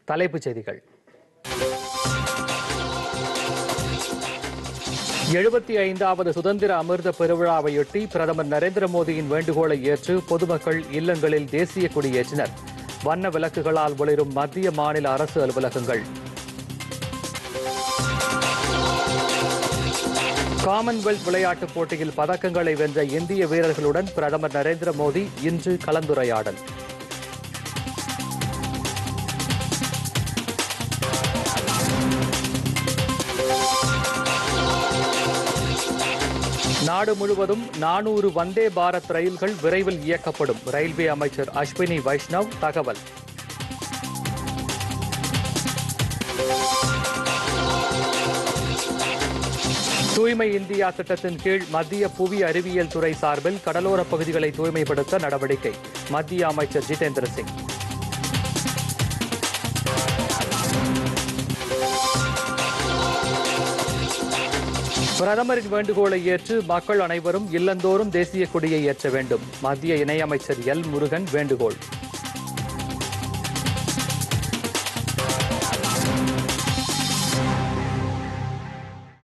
தலைப்புச் செய்திகள் எழுபத்தி ஐந்தாவது சுதந்திர அமிர்த பெருவிழாவையொட்டி பிரதமர் நரேந்திர மோடியின் வேண்டுகோளை ஏற்று பொதுமக்கள் இல்லங்களில் தேசிய கொடியேற்றினர் வண்ண விளக்குகளால் ஒளிரும் மத்திய மாநில அரசு அலுவலகங்கள் காமன்வெல்த் விளையாட்டுப் போட்டியில் பதக்கங்களை வென்ற இந்திய வீரர்களுடன் பிரதமர் நரேந்திர மோடி இன்று கலந்துரையாடல் நாடு முழுவதும் நானூறு வந்தே பாரத் ரயில்கள் விரைவில் இயக்கப்படும் ரயில்வே அமைச்சர் அஸ்வினி வைஷ்ணவ் தகவல் தூய்மை இந்தியா திட்டத்தின் கீழ் மத்திய புவி அறிவியல் துறை சார்பில் கடலோரப் பகுதிகளை தூய்மைப்படுத்த நடவடிக்கை மத்திய அமைச்சர் ஜிதேந்திர சிங் பிரதமரின் வேண்டுகோளை ஏற்று மக்கள் அனைவரும் இல்லந்தோறும் தேசிய கொடியை ஏற்ற வேண்டும் மத்திய இணையமைச்சர் எல் முருகன் வேண்டுகோள்